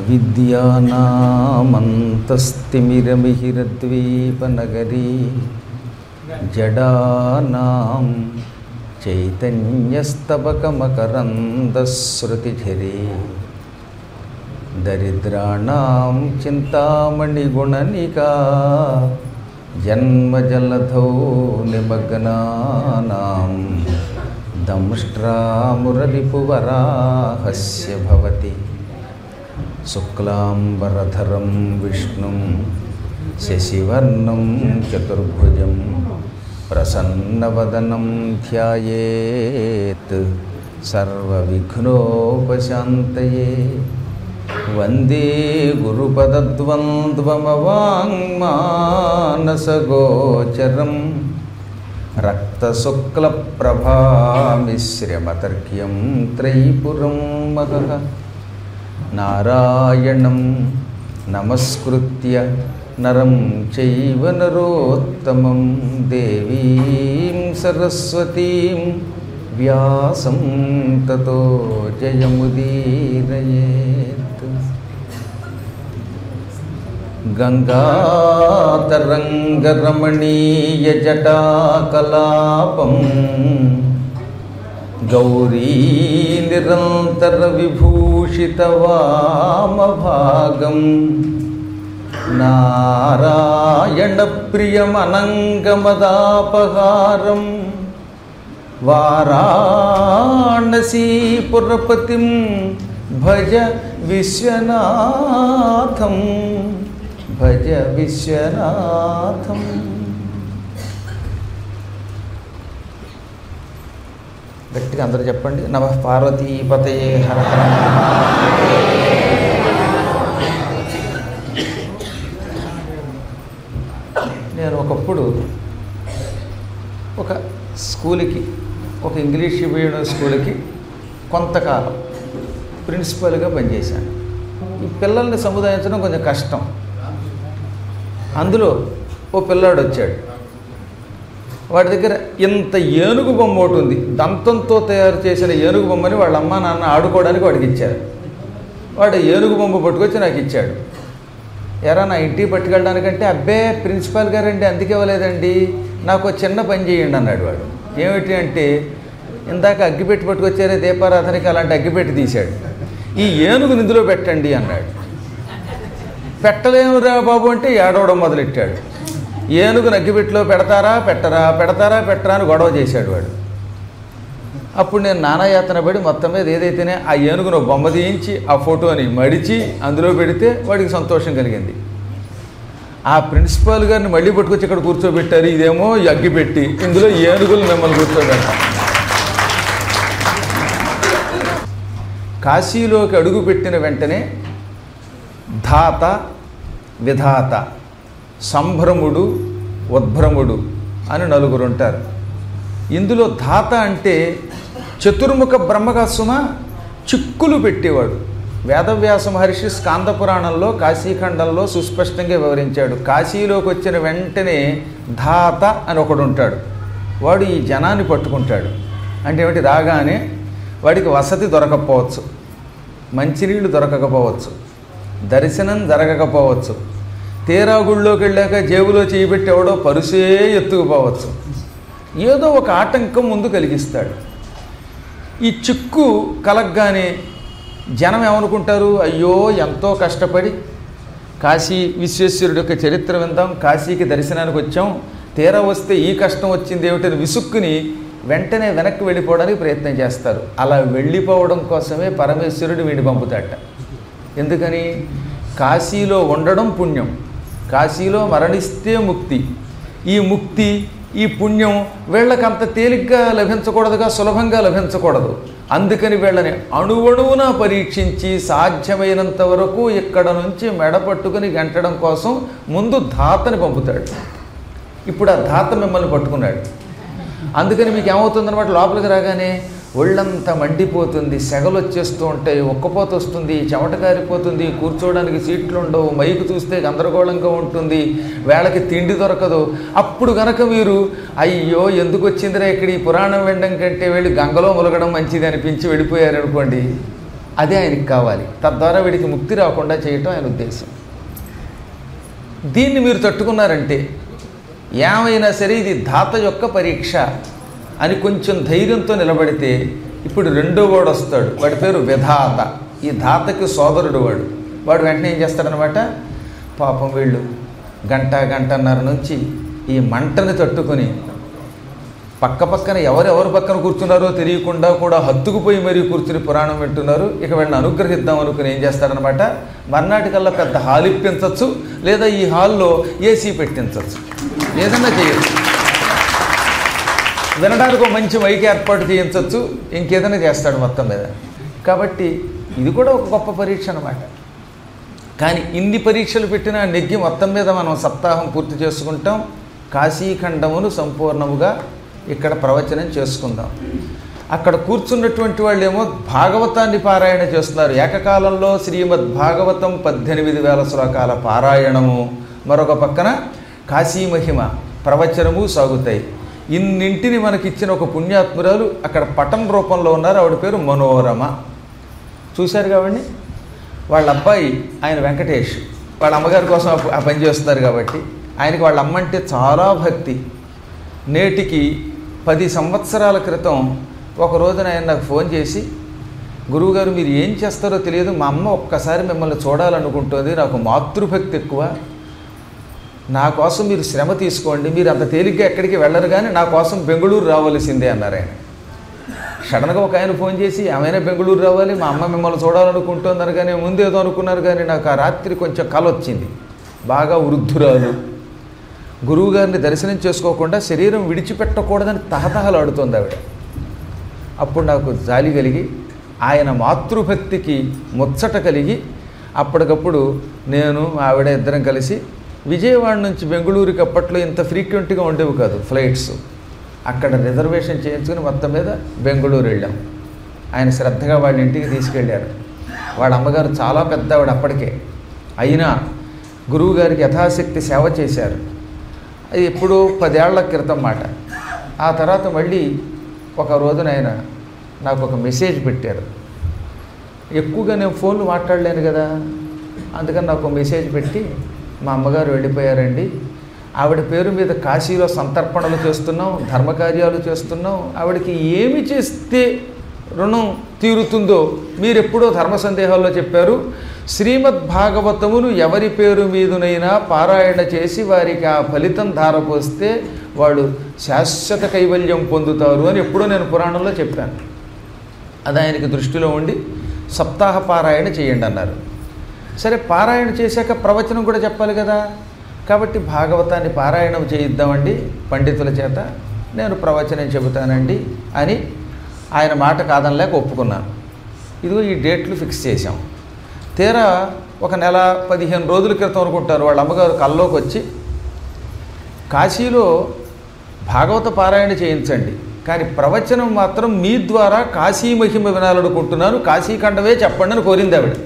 అవిద్యానామంతస్తిమిరమిహిరద్వీపనగరీ జడానాం చైతన్యస్తబకమకరందశ్రుతిఝరీ దరిద్రాణం చింతామణిగుణనికా జన్మజలధౌ నిమగ్నానాం దంష్ట్రామురరిపువరాహస్య భవతి శుక్లాంబరధరం విష్ణుం శశివర్ణం చతుర్భుజం ప్రసన్నవదనం ధ్యాయేత్ సర్వవిఘ్నోపశాంతయే వందే గురుపదద్వంద్వమవాङ्మానసగోచరం రక్తశుక్లప్రభామిశ్రమతర్క్యం త్రైపురం మహః నారాయణం నమస్కృత్య నరం చైవ నరోత్తమం దేవీం సరస్వతీం వ్యాసం తతో జయముదీరయేత్ గంగాతరంగరమణీయజటాకలాపం గౌరీ నిరంతర విభూషితవామభాగం నారాయణ ప్రియమనంగమదాపహారం వారాణసీపురపతిం భజ విశ్వనాథం భజ విశ్వనాథం గట్టిగా అందరూ చెప్పండి నమ పార్వతీపతయే హర హర నేను ఒకప్పుడు ఒక స్కూల్కి ఒక ఇంగ్లీష్ మీడియం స్కూల్కి కొంతకాలం ప్రిన్సిపల్గా పనిచేశాను ఈ పిల్లల్ని సముదాయించడం కొంచెం కష్టం అందులో ఓ పిల్లాడు వచ్చాడు వాడి దగ్గర ఇంత ఏనుగు బొమ్మ ఒకటి ఉంది దంతంతో తయారు చేసిన ఏనుగు బొమ్మని వాళ్ళ అమ్మ నాన్న ఆడుకోవడానికి వాడికి ఇచ్చారు వాడు ఏనుగు బొమ్మ పట్టుకొచ్చి నాకు ఇచ్చాడు ఎరా నా ఇంటికి పట్టుకెళ్ళడానికంటే అబ్బే ప్రిన్సిపాల్ గారండి అందుకే ఇవ్వలేదండి నాకు ఒక చిన్న పని చేయండి అన్నాడు వాడు ఏమిటి అంటే ఇందాక అగ్గిపెట్టి పట్టుకొచ్చారే దీపారాధనకి అలాంటి అగ్గిపెట్టి తీశాడు ఈ ఏనుగుని ఇందులో పెట్టండి అన్నాడు పెట్టలేమురా బాబు అంటే ఏడవడం మొదలెట్టాడు ఏనుగు అగ్గిపెట్టిలో పెడతారా పెట్టరా పెడతారా పెట్టరా అని గొడవ చేశాడు వాడు అప్పుడు నేను నానాయాతన పడి మొత్తం మీద ఏదైతేనే ఆ ఏనుగును బొమ్మ తీయించి ఆ ఫోటోని మడిచి అందులో పెడితే వాడికి సంతోషం కలిగింది ఆ ప్రిన్సిపాల్ గారిని మళ్ళీ పట్టుకొచ్చి ఇక్కడ కూర్చోబెట్టారు ఇదేమో అగ్గి పెట్టి ఇందులో ఏనుగులు మిమ్మల్ని కూర్చోబెట్టారు కాశీలోకి అడుగు పెట్టిన వెంటనే ధాత విధాత సంభ్రముడు ఉద్భ్రముడు అని నలుగురు ఉంటారు ఇందులో ధాత అంటే చతుర్ముఖ బ్రహ్మగాసుమ చిక్కులు పెట్టేవాడు వేదవ్యాస మహర్షి స్కాంద పురాణంలో కాశీఖండంలో సుస్పష్టంగా వివరించాడు కాశీలోకి వచ్చిన వెంటనే ధాత అని ఒకడు ఉంటాడు వాడు ఈ జనాన్ని పట్టుకుంటాడు అంటే ఏమిటి రాగానే వాడికి వసతి దొరకకపోవచ్చు మంచినీళ్ళు దొరకకపోవచ్చు దర్శనం జరగకపోవచ్చు తీరా గుళ్ళోకి వెళ్ళాక జేబులో చేయబెట్టి ఎవడో పరుసే ఎత్తుకుపోవచ్చు ఏదో ఒక ఆటంకం ముందు కలిగిస్తాడు ఈ చిక్కు కలగ్గానే జనం ఏమనుకుంటారు అయ్యో ఎంతో కష్టపడి కాశీ విశ్వేశ్వరుడు యొక్క చరిత్ర విందాం కాశీకి దర్శనానికి వచ్చాం తీరా వస్తే ఈ కష్టం వచ్చింది ఏమిటని విసుక్కుని వెంటనే వెనక్కి వెళ్ళిపోవడానికి ప్రయత్నం చేస్తారు అలా వెళ్ళిపోవడం కోసమే పరమేశ్వరుడు వీడిని పంపుతాట ఎందుకని కాశీలో ఉండడం పుణ్యం కాశీలో మరణిస్తే ముక్తి ఈ ముక్తి ఈ పుణ్యం వీళ్ళకంత తేలిగ్గా లభించకూడదుగా సులభంగా లభించకూడదు అందుకని వీళ్ళని అణువణువున పరీక్షించి సాధ్యమైనంత వరకు ఇక్కడ నుంచి మెడ పట్టుకుని గంటడం కోసం ముందు ధాతని పంపుతాడు ఇప్పుడు ఆ ధాత మిమ్మల్ని పట్టుకున్నాడు అందుకని మీకు ఏమవుతుందన్నమాట లోపలికి రాగానే ఒళ్ళంతా మండిపోతుంది సెగలు వచ్చేస్తూ ఉంటాయి ఒక్కపోత వస్తుంది చెమట కారిపోతుంది కూర్చోవడానికి సీట్లు ఉండవు మైకు చూస్తే గందరగోళంగా ఉంటుంది వేళకి తిండి దొరకదు అప్పుడు గనక మీరు అయ్యో ఎందుకు వచ్చిందిరా ఇక్కడ ఈ పురాణం వినడం కంటే వెళ్ళి గంగలో ములగడం మంచిది అనిపించి వెళ్ళిపోయారు అనుకోండి అదే ఆయనకి కావాలి తద్వారా వీడికి ముక్తి రాకుండా చేయటం ఆయన ఉద్దేశం దీన్ని మీరు తట్టుకున్నారంటే ఏమైనా సరే ఇది ధాత యొక్క పరీక్ష అని కొంచెం ధైర్యంతో నిలబడితే ఇప్పుడు రెండో వాడు వస్తాడు వాడి పేరు విధాత ఈ ధాతకి సోదరుడు వాడు వాడు వెంటనే ఏం చేస్తాడనమాట పాపం వీళ్ళు గంట గంటన్నర నుంచి ఈ మంటని తట్టుకొని పక్క పక్కన ఎవరెవరు పక్కన కూర్చున్నారో తెలియకుండా కూడా హత్తుకుపోయి మరీ కూర్చుని పురాణం వింటున్నారు ఇక వీళ్ళని అనుగ్రహిద్దాం అనుకుని ఏం చేస్తారనమాట మర్నాటికల్లా పెద్ద హాల్ ఇప్పించవచ్చు లేదా ఈ హాల్లో ఏసీ పెట్టించవచ్చు ఏదన్నా చేయొచ్చు వినడానికి ఒక మంచి మైక్ ఏర్పాటు చేయించవచ్చు ఇంకేదైనా చేస్తాడు మొత్తం మీద కాబట్టి ఇది కూడా ఒక గొప్ప పరీక్ష అనమాట కానీ ఇన్ని పరీక్షలు పెట్టినా నెగ్గి మొత్తం మీద మనం సప్తాహం పూర్తి చేసుకుంటాం కాశీఖండమును సంపూర్ణముగా ఇక్కడ ప్రవచనం చేసుకుందాం అక్కడ కూర్చున్నటువంటి వాళ్ళేమో భాగవతాన్ని పారాయణ చేస్తున్నారు ఏకకాలంలో శ్రీమద్ భాగవతం పద్దెనిమిది వేల శ్లోకాల పారాయణము మరొక పక్కన కాశీమహిమ ప్రవచనము సాగుతాయి ఇన్నింటిని మనకిచ్చిన ఒక పుణ్యాత్మురాలు అక్కడ పటం రూపంలో ఉన్నారు ఆవిడ పేరు మనోరమ చూశారు కాబట్టి వాళ్ళ అబ్బాయి ఆయన వెంకటేష్ వాళ్ళ అమ్మగారి కోసం ఆ ప- ఆ పని చేస్తున్నారు కాబట్టి ఆయనకి వాళ్ళ అమ్మ అంటే చాలా భక్తి నేటికి పది సంవత్సరాల క్రితం ఒక రోజున ఆయన నాకు ఫోన్ చేసి గురువుగారు మీరు ఏం చేస్తారో తెలియదు మా అమ్మ ఒక్కసారి మిమ్మల్ని చూడాలనుకుంటుంది నాకు మాతృభక్తి ఎక్కువ నా కోసం మీరు శ్రమ తీసుకోండి మీరు అంత తేలిగ్గా ఎక్కడికి వెళ్ళరు కానీ నా కోసం బెంగళూరు రావాల్సిందే అన్నారు ఆయన సడన్గా ఒక ఆయన ఫోన్ చేసి ఏమైనా బెంగళూరు రావాలి మా అమ్మ మిమ్మల్ని చూడాలనుకుంటుంది కానీ ముందేదో అనుకున్నారు కానీ నాకు ఆ రాత్రి కొంచెం కల వచ్చింది బాగా వృద్ధురాలు గురువుగారిని దర్శనం చేసుకోకుండా శరీరం విడిచిపెట్టకూడదని తహతహలాడుతోంది ఆవిడ అప్పుడు నాకు జాలి కలిగి ఆయన మాతృభక్తికి ముచ్చట కలిగి అప్పటికప్పుడు నేను ఆవిడ ఇద్దరం కలిసి విజయవాడ నుంచి బెంగళూరుకి అప్పట్లో ఇంత ఫ్రీక్వెంట్గా ఉండేవి కాదు ఫ్లైట్స్ అక్కడ రిజర్వేషన్ చేయించుకుని మొత్తం మీద బెంగళూరు వెళ్ళాం ఆయన శ్రద్ధగా వాళ్ళ ఇంటికి తీసుకెళ్ళారు వాళ్ళ అమ్మగారు చాలా పెద్ద ఆవిడ అప్పటికే అయినా గురువుగారికి యథాశక్తి సేవ చేశారు అది ఎప్పుడో పదేళ్ల క్రితం మాట ఆ తర్వాత మళ్ళీ ఒక రోజున ఆయన నాకు ఒక మెసేజ్ పెట్టారు ఎక్కువగా నేను ఫోన్లు మాట్లాడలేను కదా అందుకని నాకు ఒక మెసేజ్ పెట్టి మా అమ్మగారు వెళ్ళిపోయారండి ఆవిడ పేరు మీద కాశీలో సంతర్పణలు చేస్తున్నాం ధర్మకార్యాలు చేస్తున్నాం ఆవిడకి ఏమి చేస్తే రుణం తీరుతుందో మీరు ఎప్పుడో ధర్మ సందేహాల్లో చెప్పారు శ్రీమద్ భాగవతమును ఎవరి పేరు మీదునైనా పారాయణ చేసి వారికి ఆ ఫలితం ధారపోస్తే వాళ్ళు శాశ్వత కైవల్యం పొందుతారు అని ఎప్పుడో నేను పురాణంలో చెప్పాను అది ఆయనకి దృష్టిలో ఉండి సప్తాహ పారాయణ చేయండి అన్నారు సరే పారాయణ చేశాక ప్రవచనం కూడా చెప్పాలి కదా కాబట్టి భాగవతాన్ని పారాయణం చేయిద్దామండి పండితుల చేత నేను ప్రవచనం చెబుతానండి అని ఆయన మాట కాదనలేక ఒప్పుకున్నాను ఇదిగో ఈ డేట్లు ఫిక్స్ చేశాం తీరా ఒక నెల పదిహేను రోజుల క్రితం అనుకుంటారు వాళ్ళ అమ్మగారు కల్లోకి వచ్చి కాశీలో భాగవత పారాయణ చేయించండి కానీ ప్రవచనం మాత్రం మీ ద్వారా కాశీ మహిమ వినాలనుకుంటున్నాను కాశీఖండమే చెప్పండి అని కోరింది ఆవిడ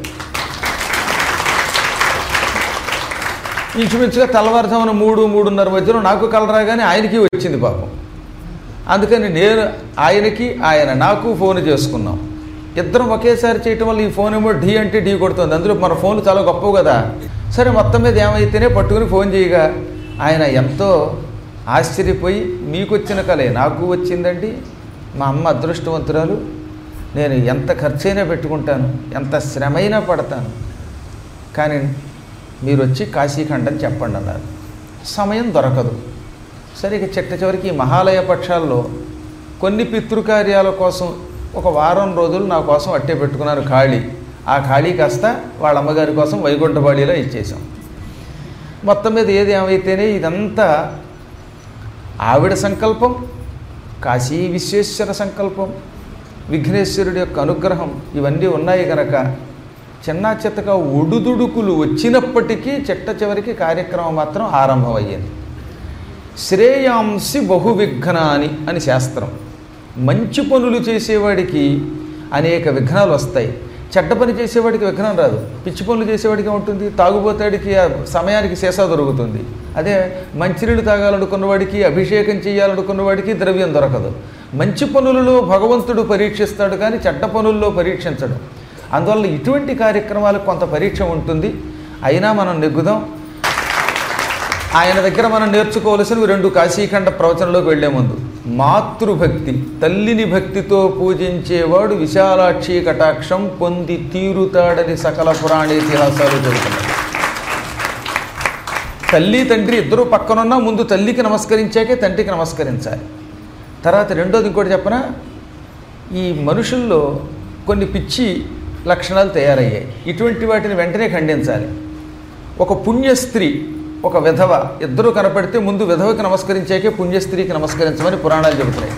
ఇంచుమించుగా తెల్లవారుజామున మూడు మూడున్నర మధ్యలో నాకు కలరా కానీ ఆయనకి వచ్చింది పాపం అందుకని నేను ఆయనకి ఆయన నాకు ఫోన్ చేసుకున్నాం ఇద్దరం ఒకేసారి చేయటం వల్ల ఈ ఫోన్ ఏమో ఢీ అంటే ఢీ కొడుతుంది అందులో మన ఫోన్లు చాలా గొప్పవు కదా సరే మొత్తం మీద ఏమైతేనే పట్టుకుని ఫోన్ చేయగా ఆయన ఎంతో ఆశ్చర్యపోయి మీకు వచ్చిన కలే నాకు వచ్చిందండి మా అమ్మ అదృష్టవంతురాలు నేను ఎంత ఖర్చైనా పెట్టుకుంటాను ఎంత శ్రమైనా పడతాను కానీ మీరు వచ్చి కాశీఖండం చెప్పండి అన్నారు సమయం దొరకదు సరే ఇక చిట్ట చివరికి ఈ మహాలయ పక్షాల్లో కొన్ని పితృకార్యాల కోసం ఒక వారం రోజులు నా కోసం అట్టే పెట్టుకున్నారు ఖాళీ ఆ ఖాళీ కాస్త వాళ్ళ అమ్మగారి కోసం వైకుంఠపాళిలో ఇచ్చేసాం మొత్తం మీద ఏది ఏమైతేనే ఇదంతా ఆవిడ సంకల్పం కాశీ విశ్వేశ్వర సంకల్పం విఘ్నేశ్వరుడి యొక్క అనుగ్రహం ఇవన్నీ ఉన్నాయి కనుక చిన్న చిత్తగా ఒడుదుడుకులు వచ్చినప్పటికీ చిట్ట చివరికి కార్యక్రమం మాత్రం ఆరంభమయ్యింది శ్రేయాంసి బహువిఘ్నాని అని శాస్త్రం మంచి పనులు చేసేవాడికి అనేక విఘ్నాలు వస్తాయి చెడ్డ పని చేసేవాడికి విఘ్నం రాదు పిచ్చి పనులు చేసేవాడికి ఉంటుంది తాగుబోతాడికి ఆ సమయానికి సీసా దొరుకుతుంది అదే మంచినీళ్ళు తాగాలనుకున్నవాడికి అభిషేకం చేయాలనుకున్నవాడికి ద్రవ్యం దొరకదు మంచి పనులలో భగవంతుడు పరీక్షిస్తాడు కానీ చెడ్డ పనుల్లో పరీక్షించడు అందువల్ల ఇటువంటి కార్యక్రమాలకు కొంత పరీక్ష ఉంటుంది అయినా మనం నెగ్గుదాం ఆయన దగ్గర మనం నేర్చుకోవలసినవి రెండు కాశీఖండ ప్రవచనంలోకి వెళ్లే ముందు మాతృభక్తి తల్లిని భక్తితో పూజించేవాడు విశాలాక్షి కటాక్షం పొంది తీరుతాడని సకల పురాణ ఇతిహాసాలు చెబుతున్నాయి తల్లి తండ్రి ఇద్దరూ పక్కనున్నా ముందు తల్లికి నమస్కరించాకే తండ్రికి నమస్కరించాలి తర్వాత రెండోది ఇంకోటి చెప్పన ఈ మనుషుల్లో కొన్ని పిచ్చి లక్షణాలు తయారయ్యాయి ఇటువంటి వాటిని వెంటనే ఖండించాలి ఒక పుణ్య స్త్రీ ఒక విధవ ఇద్దరు కనపడితే ముందు విధవకి నమస్కరించాకే పుణ్యస్త్రీకి నమస్కరించమని పురాణాలు చెబుతున్నాయి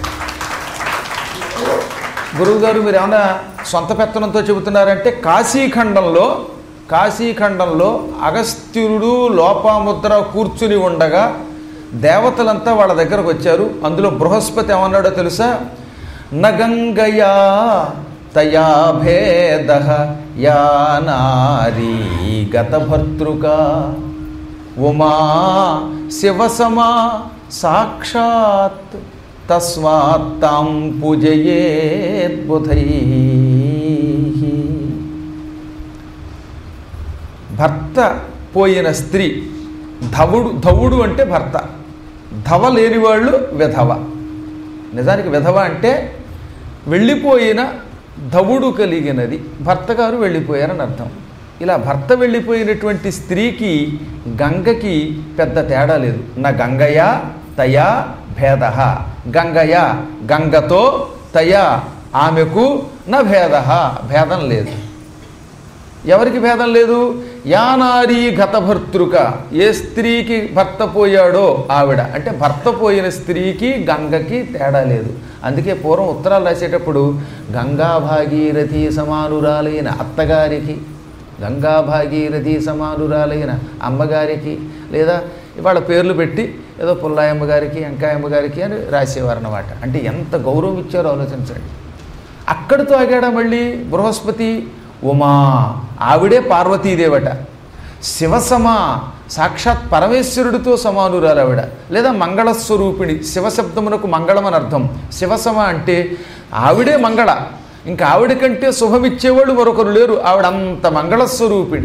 గురువుగారు మీరు ఏమైనా సొంత పెత్తనంతో చెబుతున్నారంటే కాశీఖండంలో కాశీఖండంలో అగస్త్యుడు లోపాముద్ర కూర్చుని ఉండగా దేవతలంతా వాళ్ళ దగ్గరకు వచ్చారు అందులో బృహస్పతి ఏమన్నాడో తెలుసా నగంగయా తయా భేద యా నారీ గతభర్తృక ఉమా శివసమా సాక్షాత్ తస్మాత్ తాం పూజయేద్బుధై భర్త పోయిన స్త్రీ ధవుడు ధవుడు అంటే భర్త ధవ లేనివాళ్ళు విధవ నిజానికి విధవ అంటే వెళ్ళిపోయిన ధవుడు కలిగినది భర్త గారు వెళ్ళిపోయారని అర్థం ఇలా భర్త వెళ్ళిపోయినటువంటి స్త్రీకి గంగకి పెద్ద తేడా లేదు నా గంగయ తయా భేద గంగయ గంగతో తయా ఆమెకు నా భేద భేదం లేదు ఎవరికి భేదం లేదు యానారీ గతభర్తృక ఏ స్త్రీకి భర్త పోయాడో ఆవిడ అంటే భర్త పోయిన స్త్రీకి గంగకి తేడా లేదు అందుకే పూర్వం ఉత్తరాలు రాసేటప్పుడు గంగా భాగీరథి సమానురాలైన అత్తగారికి గంగా భాగీరథి సమానురాలైన అమ్మగారికి లేదా వాళ్ళ పేర్లు పెట్టి ఏదో పుల్లాయమ్మ గారికి వెంకాయమ్మ గారికి అని రాసేవారు అన్నమాట అంటే ఎంత గౌరవం ఇచ్చారో ఆలోచించండి అక్కడితో ఆగాడా మళ్ళీ బృహస్పతి ఉమా ఆవిడే పార్వతీదేవట శివసమా సాక్షాత్ పరమేశ్వరుడితో సమానురాలు ఆవిడ లేదా మంగళస్వరూపిణి శివశబ్దమునకు మంగళం అని అర్థం శివసమ అంటే ఆవిడే మంగళ ఇంకా ఆవిడ కంటే శుభమిచ్చేవాళ్ళు మరొకరు లేరు ఆవిడ అంత మంగళస్వరూపిణి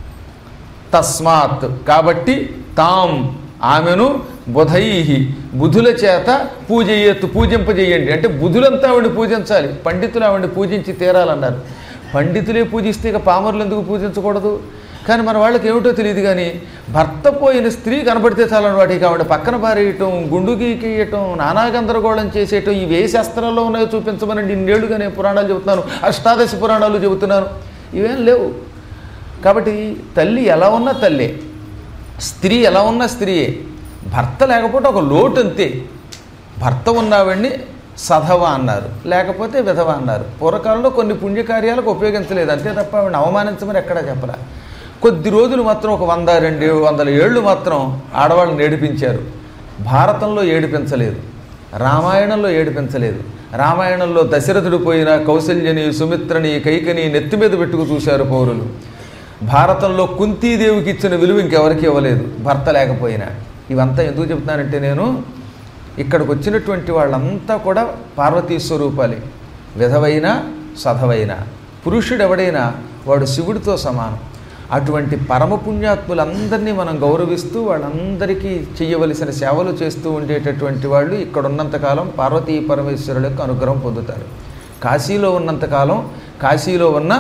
తస్మాత్ కాబట్టి తాం ఆమెను బుధై బుధుల చేత పూజయ్యత్తు పూజింపజేయండి అంటే బుధులంతా ఆవిడ పూజించాలి పండితులు ఆవిడ పూజించి తీరాలన్నారు పండితులే పూజిస్తే ఇక పామరులు ఎందుకు పూజించకూడదు కానీ మన వాళ్ళకి ఏమిటో తెలియదు కానీ భర్త పోయిన స్త్రీ కనబడితే చాలని వాటికి ఆవిడ పక్కన పారేయటం గుండు గీకేయటం నానా గందరగోళం చేసేయటం ఇవి ఏ శాస్త్రాల్లో ఉన్నాయో చూపించమని ఇన్నేళ్లుగా నేను పురాణాలు చెబుతున్నాను అష్టాదశ పురాణాలు చెబుతున్నాను ఇవేం లేవు కాబట్టి తల్లి ఎలా ఉన్నా తల్లే స్త్రీ ఎలా ఉన్నా స్త్రీయే భర్త లేకపోతే ఒక లోటు అంతే భర్త ఉన్నవాడిని సధవ అన్నారు లేకపోతే విధవ అన్నారు పూర్వకాలంలో కొన్ని పుణ్యకార్యాలకు ఉపయోగించలేదు అంతే తప్ప ఆవిడని అవమానించమని ఎక్కడా చెప్పరా కొద్ది రోజులు మాత్రం ఒక వంద రెండు వందల ఏళ్ళు మాత్రం ఆడవాళ్ళని ఏడిపించారు భారతంలో ఏడిపించలేదు రామాయణంలో ఏడిపించలేదు రామాయణంలో దశరథుడు పోయిన కౌశల్యని సుమిత్రని కైకని నెత్తి మీద పెట్టుకు చూశారు పౌరులు భారతంలో కుంతీదేవికి ఇచ్చిన విలువ ఇంకెవరికి ఇవ్వలేదు భర్త లేకపోయినా ఇవంతా ఎందుకు చెప్తున్నానంటే నేను ఇక్కడికి వచ్చినటువంటి వాళ్ళంతా కూడా పార్వతీ స్వరూపాలే విధవైన సధవైన పురుషుడు ఎవడైనా వాడు శివుడితో సమానం అటువంటి పరమ పుణ్యాత్ములందరినీ మనం గౌరవిస్తూ వాళ్ళందరికీ చేయవలసిన సేవలు చేస్తూ ఉండేటటువంటి వాళ్ళు ఇక్కడ ఉన్నంతకాలం పార్వతీ పరమేశ్వరుల యొక్క అనుగ్రహం పొందుతారు కాశీలో ఉన్నంతకాలం కాశీలో ఉన్న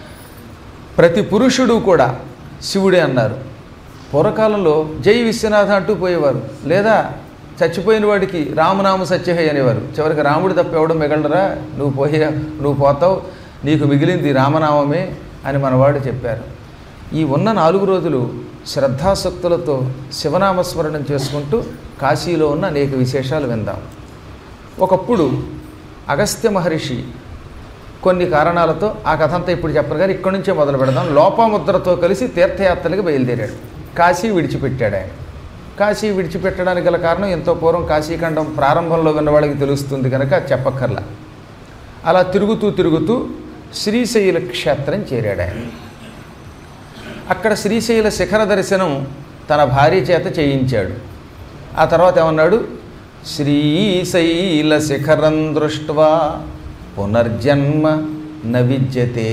ప్రతి పురుషుడు కూడా శివుడే అన్నారు పూర్వకాలంలో జై విశ్వనాథ అంటూ పోయేవారు లేదా చచ్చిపోయిన వాడికి రామనామ సత్యహై అనేవారు చివరికి రాముడు తప్ప ఎవడం మిగలరా నువ్వు పోయే నువ్వు పోతావు నీకు మిగిలింది రామనామమే అని మనవాడు చెప్పారు ఈ ఉన్న నాలుగు రోజులు శ్రద్ధాసక్తులతో శివనామస్మరణం చేసుకుంటూ కాశీలో ఉన్న అనేక విశేషాలు విందాం ఒకప్పుడు అగస్త్య మహర్షి కొన్ని కారణాలతో ఆ కథ అంతా ఇప్పుడు చెప్పరు కానీ ఇక్కడి నుంచే మొదలు పెడదాం లోపముద్రతో కలిసి తీర్థయాత్రలకు బయలుదేరాడు కాశీ విడిచిపెట్టాడు ఆయన కాశీ విడిచిపెట్టడానికి గల కారణం ఎంతో పూర్వం కాశీఖండం ప్రారంభంలో విన్న వాళ్ళకి తెలుస్తుంది కనుక చెప్పక్కర్లా అలా తిరుగుతూ తిరుగుతూ శ్రీశైల క్షేత్రం చేరాడు ఆయన అక్కడ శ్రీశైల శిఖర దర్శనం తన భార్య చేత చేయించాడు ఆ తర్వాత ఏమన్నాడు శ్రీశైల శిఖరం దృష్ట్వా పునర్జన్మ నవిద్యతే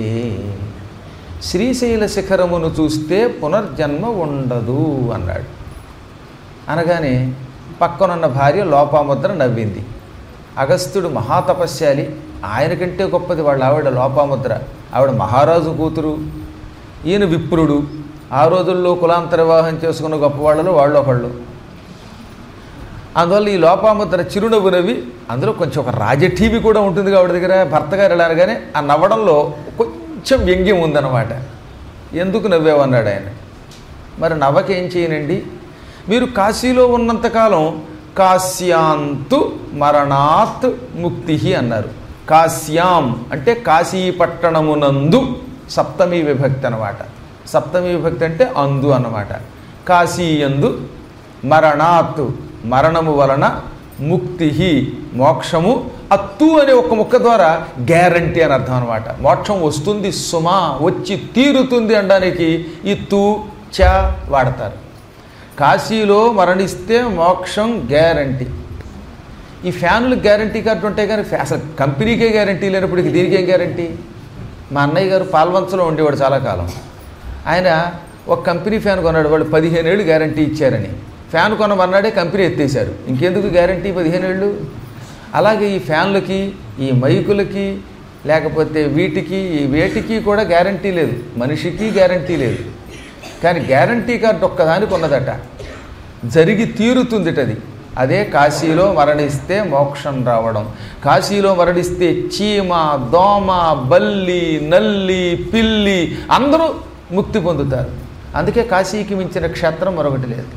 శ్రీశైల శిఖరమును చూస్తే పునర్జన్మ ఉండదు అన్నాడు అనగానే పక్కనున్న భార్య లోపాముద్ర నవ్వింది అగస్త్యుడు మహాతపస్యాలి ఆయన కంటే గొప్పది వాళ్ళ ఆవిడ లోపాముద్ర ఆవిడ మహారాజు కూతురు ఈయన విప్రుడు ఆ రోజుల్లో కులాంతర వివాహం చేసుకున్న గొప్పవాళ్ళలో వాళ్ళు ఒకళ్ళు అందువల్ల ఈ లోపాముద్ర చిరునవ్వు నవ్వి అందులో కొంచెం ఒక రాజఠీవి కూడా ఉంటుంది ఆవిడ దగ్గర భర్త గారు ఎలా అనగానే ఆ నవ్వడంలో కొంచెం వ్యంగ్యం ఉందన్నమాట ఎందుకు నవ్వావన్నాడు ఆయన మరి నవ్వకేం చేయనండి మీరు కాశీలో ఉన్నంతకాలం కాశ్యాంతు మరణాత్ ముక్తి అన్నారు కాశ్యాం అంటే కాశీ పట్టణమునందు సప్తమి విభక్తి అన్నమాట సప్తమి విభక్తి అంటే అందు అన్నమాట కాశీయందు మరణాత్ మరణము వలన ముక్తి మోక్షము అత్తు అనే ఒక ముక్క ద్వారా గ్యారంటీ అని అర్థం అనమాట మోక్షం వస్తుంది సుమా వచ్చి తీరుతుంది అనడానికి ఈ తూ చ వాడతారు కాశీలో మరణిస్తే మోక్షం గ్యారంటీ ఈ ఫ్యాన్లు గ్యారంటీ కార్డు ఉంటాయి కానీ ఫ్యా- అసలు కంపెనీకే గ్యారంటీ లేనప్పుడు ఇక దీనికి ఏం గ్యారంటీ మా అన్నయ్య గారు పాల్వంచలో ఉండేవాడు చాలా కాలం ఆయన ఒక కంపెనీ ఫ్యాన్ కొన్నాడు వాళ్ళు పదిహేను ఏళ్ళు గ్యారంటీ ఇచ్చారని ఫ్యాన్ కొనమన్నాడే కంపెనీ ఎత్తేసారు ఇంకెందుకు గ్యారంటీ పదిహేను ఏళ్ళు అలాగే ఈ ఫ్యాన్లకి ఈ మైకులకి లేకపోతే వీటికి ఈ వేటికి కూడా గ్యారంటీ లేదు మనిషికి గ్యారంటీ లేదు కానీ గ్యారంటీ కార్డు ఒక్కదానికి ఉన్నదట జరిగి తీరుతుందిటది అదే కాశీలో మరణిస్తే మోక్షం రావడం కాశీలో మరణిస్తే చీమ దోమ బల్లి నల్లి పిల్లి అందరూ ముక్తి పొందుతారు అందుకే కాశీకి మించిన క్షేత్రం మరొకటి లేదు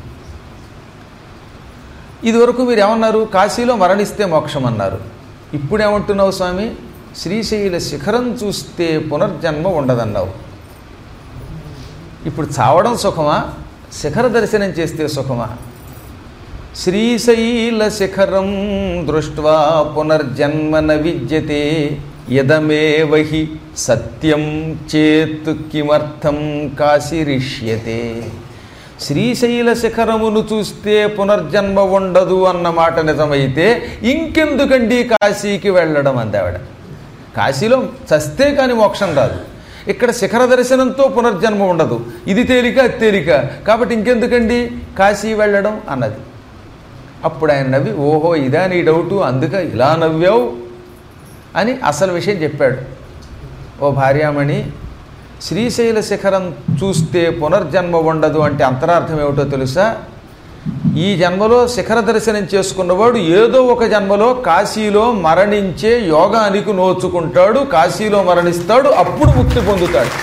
ఇదివరకు మీరు ఏమన్నారు కాశీలో మరణిస్తే మోక్షం అన్నారు ఇప్పుడు ఏమంటున్నావు స్వామి శ్రీశైల శిఖరం చూస్తే పునర్జన్మ ఉండదన్నావు ఇప్పుడు చావడం సుఖమా శిఖర దర్శనం చేస్తే సుఖమా శ్రీశైల శిఖరం దృష్ట్వా పునర్జన్మ న విద్యతే యదమేవహి సత్యం చేత్ కిమర్థం కాశీరిష్యతే శ్రీశైల శిఖరమును చూస్తే పునర్జన్మ ఉండదు అన్న మాట నిజమైతే ఇంకెందుకండి కాశీకి వెళ్ళడం అందావిడ కాశీలో చస్తే కానీ మోక్షం రాదు ఇక్కడ శిఖర దర్శనంతో పునర్జన్మ ఉండదు ఇది తేలిక అది తేలిక కాబట్టి ఇంకెందుకండి కాశీ వెళ్ళడం అన్నది అప్పుడు ఆయన నవ్వి ఓహో ఇదా నీ డౌటు అందుక ఇలా నవ్వావు అని అసలు విషయం చెప్పాడు ఓ భార్యామణి శ్రీశైల శిఖరం చూస్తే పునర్జన్మ ఉండదు అంటే అంతరార్థం ఏమిటో తెలుసా ఈ జన్మలో శిఖర దర్శనం చేసుకున్నవాడు ఏదో ఒక జన్మలో కాశీలో మరణించే యోగానికి నోచుకుంటాడు కాశీలో మరణిస్తాడు అప్పుడు ముక్తి పొందుతాడు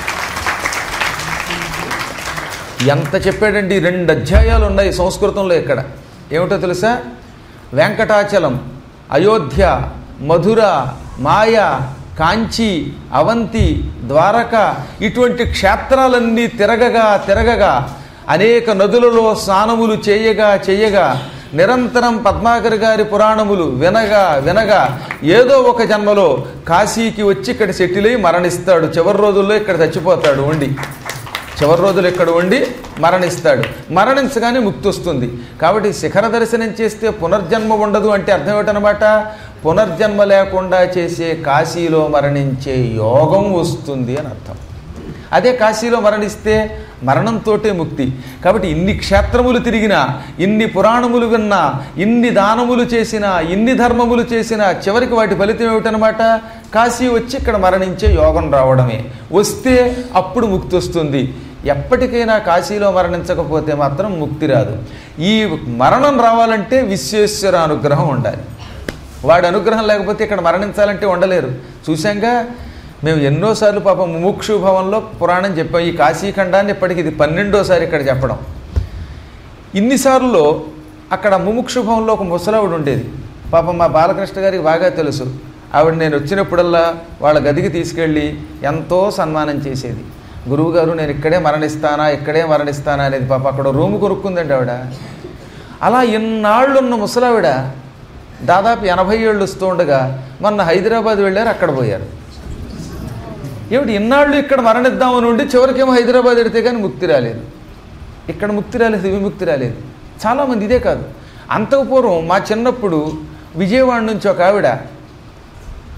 ఎంత చెప్పాడండి రెండు అధ్యాయాలు ఉన్నాయి సంస్కృతంలో ఇక్కడ ఏమిటో తెలుసా వెంకటాచలం అయోధ్య మధుర మాయ కాంచి అవంతి ద్వారక ఇటువంటి క్షేత్రాలన్నీ తిరగగా తిరగగా అనేక నదులలో స్నానములు చేయగా చేయగా నిరంతరం పద్మాకర్ గారి పురాణములు వినగా వినగా ఏదో ఒక జన్మలో కాశీకి వచ్చి ఇక్కడ సెటిల్ అయి మరణిస్తాడు చివరి రోజుల్లో ఇక్కడ చచ్చిపోతాడు ఉండి చివరి రోజులు ఇక్కడ ఉండి మరణిస్తాడు మరణించగానే ముక్తి వస్తుంది కాబట్టి శిఖర దర్శనం చేస్తే పునర్జన్మ ఉండదు అంటే అర్థం ఏమిటనమాట పునర్జన్మ లేకుండా చేసే కాశీలో మరణించే యోగం వస్తుంది అని అర్థం అదే కాశీలో మరణిస్తే మరణంతోటే ముక్తి కాబట్టి ఇన్ని క్షేత్రములు తిరిగినా ఇన్ని పురాణములు విన్నా ఇన్ని దానములు చేసినా ఇన్ని ధర్మములు చేసినా చివరికి వాటి ఫలితం ఏమిటనమాట కాశీ వచ్చి ఇక్కడ మరణించే యోగం రావడమే వస్తే అప్పుడు ముక్తి వస్తుంది ఎప్పటికైనా కాశీలో మరణించకపోతే మాత్రం ముక్తి రాదు ఈ మరణం రావాలంటే విశ్వేశ్వర అనుగ్రహం ఉండాలి వాడి అనుగ్రహం లేకపోతే ఇక్కడ మరణించాలంటే ఉండలేరు చూశాంగా మేము ఎన్నోసార్లు పాపం ముముక్షు భవన్లో పురాణం చెప్పాం ఈ కాశీఖండాన్ని ఇప్పటికి ఇది పన్నెండోసారి ఇక్కడ చెప్పడం ఇన్నిసార్లు అక్కడ ముముక్షు భవన్లో ఒక ముసలావిడ ఉండేది పాపం మా బాలకృష్ణ గారికి బాగా తెలుసు ఆవిడ నేను వచ్చినప్పుడల్లా వాళ్ళ గదికి తీసుకెళ్ళి ఎంతో సన్మానం చేసేది గురువుగారు నేను ఇక్కడే మరణిస్తానా ఇక్కడే మరణిస్తానా అనేది పాప అక్కడ రూము కొనుక్కుందండి ఆవిడ అలా ఇన్నాళ్ళు ఉన్న ముసలావిడ దాదాపు ఎనభై ఏళ్ళు వస్తూ ఉండగా మొన్న హైదరాబాద్ వెళ్ళారు అక్కడ పోయారు ఏమిటి ఇన్నాళ్ళు ఇక్కడ మరణిద్దామని ఉండి చివరికేమో హైదరాబాద్ వెడితే కానీ ముక్తి రాలేదు ఇక్కడ ముక్తి రాలేదు విముక్తి రాలేదు చాలామంది ఇదే కాదు అంతకు పూర్వం మా చిన్నప్పుడు విజయవాడ నుంచి ఒక ఆవిడ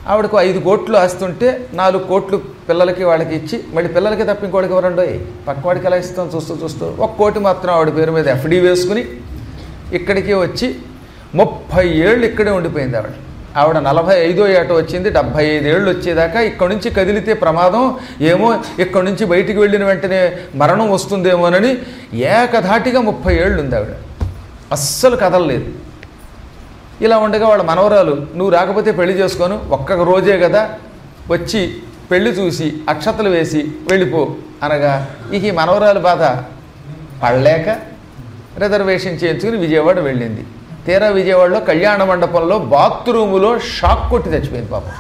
ఆవిడకు ఐదు కోట్లు ఆస్తుంటే నాలుగు కోట్లు పిల్లలకి వాళ్ళకి ఇచ్చి మళ్ళీ పిల్లలకి తప్ప ఇంకోటికి ఎవరండో పక్కవాడికి ఎలా ఇస్తాం చూస్తూ చూస్తూ ఒక కోటి మాత్రం ఆవిడ పేరు మీద ఎఫ్డి వేసుకుని ఇక్కడికి వచ్చి ముప్పై ఏళ్ళు ఇక్కడే ఉండిపోయింది ఆవిడ ఆవిడ నలభై ఐదో ఏట వచ్చింది డెబ్భై ఐదు ఏళ్ళు వచ్చేదాకా ఇక్కడ నుంచి కదిలితే ప్రమాదం ఏమో ఇక్కడ నుంచి బయటికి వెళ్ళిన వెంటనే మరణం వస్తుందేమోనని ఏకధాటిగా ముప్పై ఏళ్ళు ఉంది ఆవిడ అస్సలు కదలలేదు ఇలా ఉండగా వాళ్ళ మనవరాలు నువ్వు రాకపోతే పెళ్లి చేసుకోను ఒక్క రోజే కదా వచ్చి పెళ్లి చూసి అక్షతలు వేసి వెళ్ళిపో అనగా ఇక ఈ మనవరాలు బాధ పడలేక రిజర్వేషన్ చేయించుకుని విజయవాడ వెళ్ళింది తీరా విజయవాడలో కళ్యాణ మండపంలో బాత్రూములో షాక్ కొట్టి చచ్చిపోయింది పాపం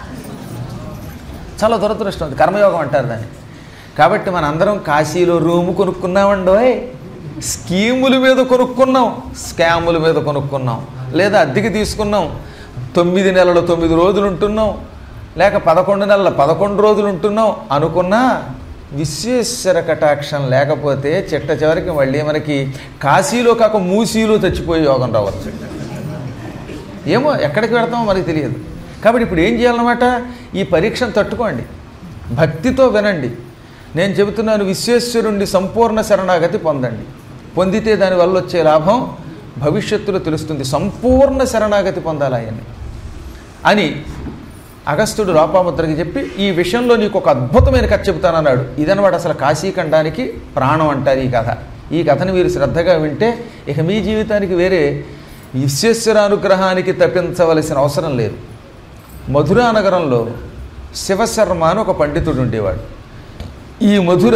చాలా దురదృష్టం అది కర్మయోగం అంటారు దాన్ని కాబట్టి మన అందరం కాశీలో రూము కొనుక్కున్నామండోయ్ స్కీముల మీద కొనుక్కున్నాం స్కాముల మీద కొనుక్కున్నాం లేదా అద్దెకి తీసుకున్నాం తొమ్మిది నెలల తొమ్మిది రోజులు ఉంటున్నాం లేక పదకొండు నెలల పదకొండు రోజులు ఉంటున్నాం అనుకున్నా విశ్వేశ్వర కటాక్షం లేకపోతే చిట్ట చివరికి మళ్ళీ మనకి కాశీలో కాక మూసీలో చచ్చిపోయే యోగం రావచ్చు ఏమో ఎక్కడికి వెళ్తామో మనకి తెలియదు కాబట్టి ఇప్పుడు ఏం చేయాలన్నమాట ఈ పరీక్షను తట్టుకోండి భక్తితో వినండి నేను చెబుతున్నాను విశ్వేశ్వరుణ్ణి సంపూర్ణ శరణాగతి పొందండి పొందితే దానివల్ల వచ్చే లాభం భవిష్యత్తులో తెలుస్తుంది సంపూర్ణ శరణాగతి పొందాలి ఆయన్ని అని అగస్త్యుడు లోపాముద్రకి చెప్పి ఈ విషయంలో నీకు ఒక అద్భుతమైన కథ చెబుతానన్నాడు ఇదనమాట అసలు కాశీఖండానికి ప్రాణం అంటారు ఈ కథ ఈ కథని మీరు శ్రద్ధగా వింటే ఇక మీ జీవితానికి వేరే విశ్వేశ్వరానుగ్రహానికి తప్పించవలసిన అవసరం లేదు మధురా నగరంలో శివశర్మ అని ఒక పండితుడు ఉండేవాడు ఈ మధుర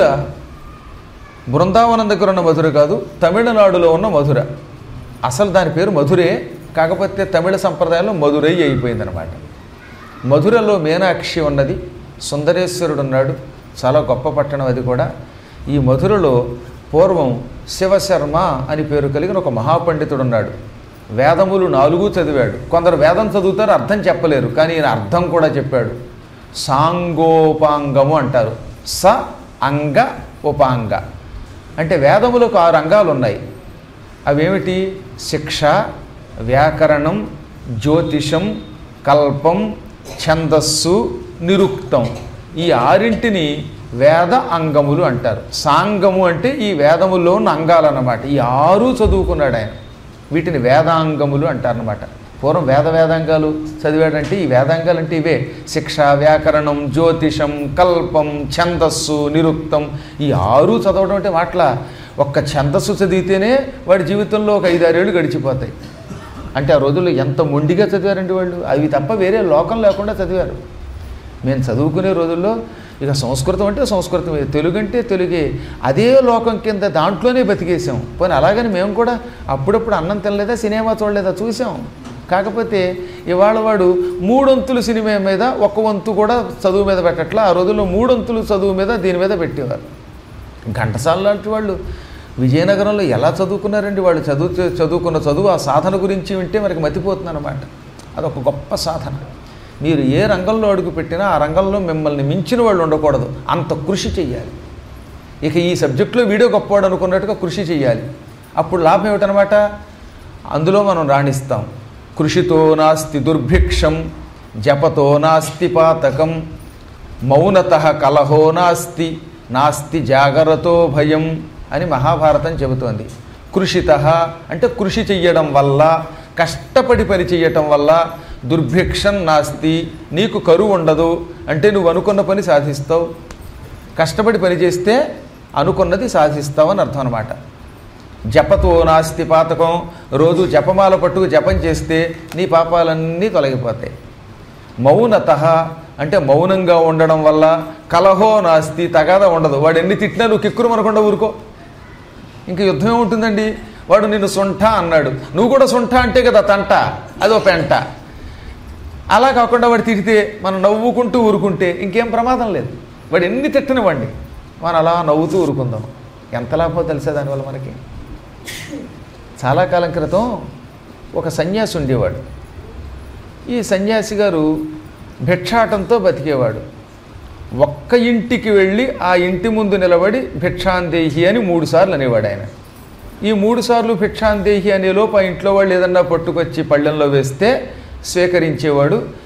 బృందావనం దగ్గర ఉన్న మధుర కాదు తమిళనాడులో ఉన్న మధుర అసలు దాని పేరు మధురే కాకపోతే తమిళ సంప్రదాయంలో మధురై అయిపోయిందనమాట మధురలో మీనాక్షి ఉన్నది సుందరేశ్వరుడు ఉన్నాడు చాలా గొప్ప పట్టణం అది కూడా ఈ మధురలో పూర్వం శివశర్మ అని పేరు కలిగిన ఒక మహాపండితుడు ఉన్నాడు వేదములు నాలుగు చదివాడు కొందరు వేదం చదువుతారు అర్థం చెప్పలేరు కానీ ఈయన అర్థం కూడా చెప్పాడు సాంగోపాంగము అంటారు స అంగ ఉపాంగ అంటే వేదములకు ఆరు అంగాలు ఉన్నాయి అవేమిటి శిక్ష వ్యాకరణం జ్యోతిషం కల్పం ఛందస్సు నిరుక్తం ఈ ఆరింటిని వేద అంగములు అంటారు సాంగము అంటే ఈ వేదముల్లో ఉన్న అంగాలు అన్నమాట ఈ ఆరు చదువుకున్నాడు ఆయన వీటిని వేదాంగములు అంటారనమాట పూర్వం వేద వేదాంగాలు చదివాడంటే ఈ వేదాంగాలు అంటే ఇవే శిక్ష వ్యాకరణం జ్యోతిషం కల్పం ఛందస్సు నిరుక్తం ఈ ఆరు చదవడం అంటే మాటల ఒక్క ఛందస్సు చదివితేనే వాడి జీవితంలో ఒక ఐదారేళ్ళు గడిచిపోతాయి అంటే ఆ రోజుల్లో ఎంత మొండిగా చదివారండి వాళ్ళు అవి తప్ప వేరే లోకం లేకుండా చదివారు మేము చదువుకునే రోజుల్లో ఇక సంస్కృతం అంటే సంస్కృతమే తెలుగు అంటే తెలుగే అదే లోకం కింద దాంట్లోనే బతికేసాం పోనీ అలాగని మేము కూడా అప్పుడప్పుడు అన్నం తినలేదా సినిమా చూడలేదా చూసాం కాకపోతే ఇవాళ వాడు మూడొంతులు సినిమా మీద ఒక వంతు కూడా చదువు మీద పెట్టట్లా ఆ రోజుల్లో మూడొంతులు చదువు మీద దీని మీద పెట్టేవారు ఘంటసాల లాంటి వాళ్ళు విజయనగరంలో ఎలా చదువుకున్నారండి వాళ్ళు చదువు చదువుకున్న చదువు ఆ సాధన గురించి వింటే మనకి మతిపోతుందన్నమాట అదొక గొప్ప సాధన మీరు ఏ రంగంలో అడుగు పెట్టినా ఆ రంగంలో మిమ్మల్ని మించిన వాళ్ళు ఉండకూడదు అంత కృషి చెయ్యాలి ఇక ఈ సబ్జెక్టులో వీడియో గొప్పవాడు అనుకున్నట్టుగా కృషి చెయ్యాలి అప్పుడు లాభం ఏమిటనమాట అందులో మనం రాణిస్తాం కృషితో నాస్తి దుర్భిక్షం జపతో నాస్తి పాతకం మౌనత కలహో నాస్తి నాస్తి జాగరతో భయం అని మహాభారతం చెబుతోంది కృషిత అంటే కృషి చెయ్యడం వల్ల కష్టపడి పని చెయ్యటం వల్ల దుర్భిక్షం నాస్తి నీకు కరువు ఉండదు అంటే నువ్వు అనుకున్న పని సాధిస్తావు కష్టపడి పని చేస్తే అనుకున్నది సాధిస్తావు అని అర్థం అనమాట జపతో నాస్తి పాతకం రోజు జపమాల పట్టుకు జపం చేస్తే నీ పాపాలన్నీ తొలగిపోతాయి మౌనత అంటే మౌనంగా ఉండడం వల్ల కలహో నాస్తి తగాదా ఉండదు వాడు ఎన్ని తిట్టినా నువ్వు కిక్కురు మనకుండా ఊరుకో ఇంక యుద్ధం ఏముంటుందండి వాడు నిన్ను సొంఠ అన్నాడు నువ్వు కూడా సొంఠ అంటే కదా తంట అదో పెంట అలా కాకుండా వాడు తిడితే మనం నవ్వుకుంటూ ఊరుకుంటే ఇంకేం ప్రమాదం లేదు వాడు ఎన్ని తిట్టనివ్వండి మనం అలా నవ్వుతూ ఊరుకుందాం ఎంత లాభమో తెలుసా దానివల్ల మనకి చాలా కాలం క్రితం ఒక సన్యాసి ఉండేవాడు ఈ సన్యాసి గారు భిక్షాటంతో బతికేవాడు ఒక్క ఇంటికి వెళ్ళి ఆ ఇంటి ముందు నిలబడి భిక్షాందేహి అని మూడు సార్లు అనేవాడు ఆయన ఈ మూడు సార్లు భిక్షాందేహి అనేలోపు ఆ ఇంట్లో వాళ్ళు ఏదన్నా పట్టుకొచ్చి పళ్ళెంలో వేస్తే స్వీకరించేవాడు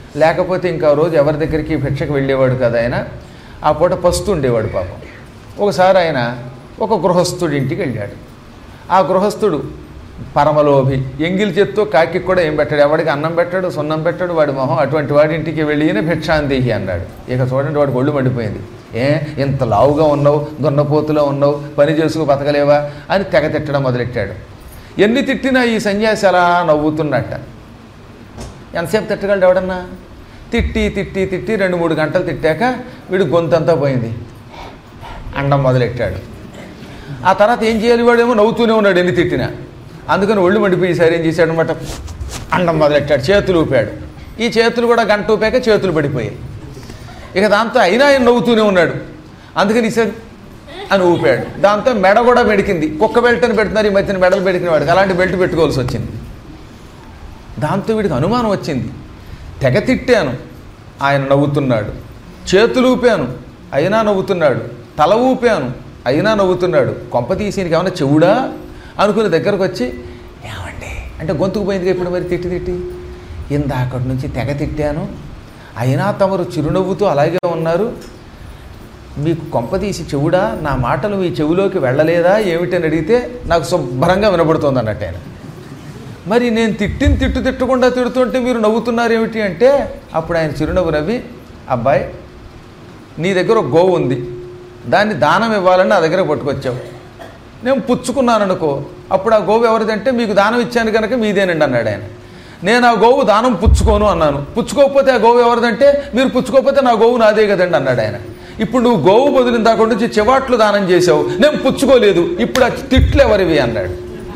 లేకపోతే ఇంకా ఆ రోజు ఎవరి దగ్గరికి భిక్షకు వెళ్ళేవాడు కదా ఆయన ఆ పూట పస్తు ఉండేవాడు పాపం ఒకసారి ఆయన ఒక గృహస్థుడి ఇంటికి వెళ్ళాడు ఆ గృహస్థుడు పరమలోభి ఎంగిలి చేత్తో కాకి కూడా ఏం పెట్టాడు ఎవడికి అన్నం పెట్టాడు సున్నం పెట్టాడు వాడి మొహం అటువంటి వాడి ఇంటికి వెళ్ళిన భిక్షాందేహి అన్నాడు ఇక చూడండి వాడికి ఒళ్ళు మండిపోయింది ఏ ఇంత లావుగా ఉన్నావు దున్నపోతులో ఉన్నావు పని చేసుకు బతకలేవా అని తెగ తిట్టడం మొదలెట్టాడు ఎన్ని తిట్టినా ఈ సన్యాసి అలా నవ్వుతున్నట్ట ఎంతసేపు తిట్టగలడు ఎవడన్నా తిట్టి తిట్టి తిట్టి రెండు మూడు గంటలు తిట్టాక వీడు గొంతంతా పోయింది అండం మొదలెట్టాడు ఆ తర్వాత ఏం చేయాలి వాడేమో నవ్వుతూనే ఉన్నాడు ఎన్ని తిట్టినా అందుకని ఒళ్ళు మండిపోయి ఈసారి ఏం చేశాడు అనమాట అండం మొదలెట్టాడు చేతులు ఊపాడు ఈ చేతులు కూడా గంట ఊపాక చేతులు పడిపోయాయి ఇక దాంతో అయినా ఆయన నవ్వుతూనే ఉన్నాడు అందుకని ఈసారి అని ఊపాడు దాంతో మెడ కూడా మెడికింది కుక్క బెల్ట్ అని పెడుతున్నారు ఈ మధ్యన మెడలు పెడికిన వాడికి అలాంటి బెల్ట్ పెట్టుకోవాల్సి వచ్చింది దాంతో వీడికి అనుమానం వచ్చింది తెగ తిట్టాను ఆయన నవ్వుతున్నాడు చేతులు ఊపాను అయినా నవ్వుతున్నాడు తల ఊపాను అయినా నవ్వుతున్నాడు కొంప తీసేనికి ఏమన్నా చెవుడా అనుకుని దగ్గరకు వచ్చి ఏమండి అంటే గొంతుకు పోయింది ఇప్పుడు మరి తిట్టి తిట్టి ఇందాకటి నుంచి తెగ తిట్టాను అయినా తమరు చిరునవ్వుతూ అలాగే ఉన్నారు మీకు కొంపదీసి చెవుడా నా మాటలు మీ చెవిలోకి వెళ్ళలేదా ఏమిటని అడిగితే నాకు శుభ్రంగా వినబడుతుంది అన్నట్టు ఆయన మరి నేను తిట్టిన తిట్టు తిట్టకుండా తిడుతుంటే మీరు నవ్వుతున్నారు ఏమిటి అంటే అప్పుడు ఆయన చిరునవ్వు నవ్వి అబ్బాయి నీ దగ్గర ఒక గోవు ఉంది దాన్ని దానం ఇవ్వాలని నా దగ్గర పట్టుకొచ్చావు నేను పుచ్చుకున్నాను అనుకో అప్పుడు ఆ గోవు ఎవరిదంటే మీకు దానం ఇచ్చాను కనుక మీదేనండి అన్నాడు ఆయన నేను ఆ గోవు దానం పుచ్చుకోను అన్నాను పుచ్చుకోకపోతే ఆ గోవు ఎవరిదంటే మీరు పుచ్చుకోకపోతే నా గోవు నాదే కదండి అన్నాడు ఆయన ఇప్పుడు నువ్వు గోవు బదులు దాకా నుంచి చివాట్లు దానం చేసావు నేను పుచ్చుకోలేదు ఇప్పుడు ఆ తిట్లు ఎవరివి అన్నాడు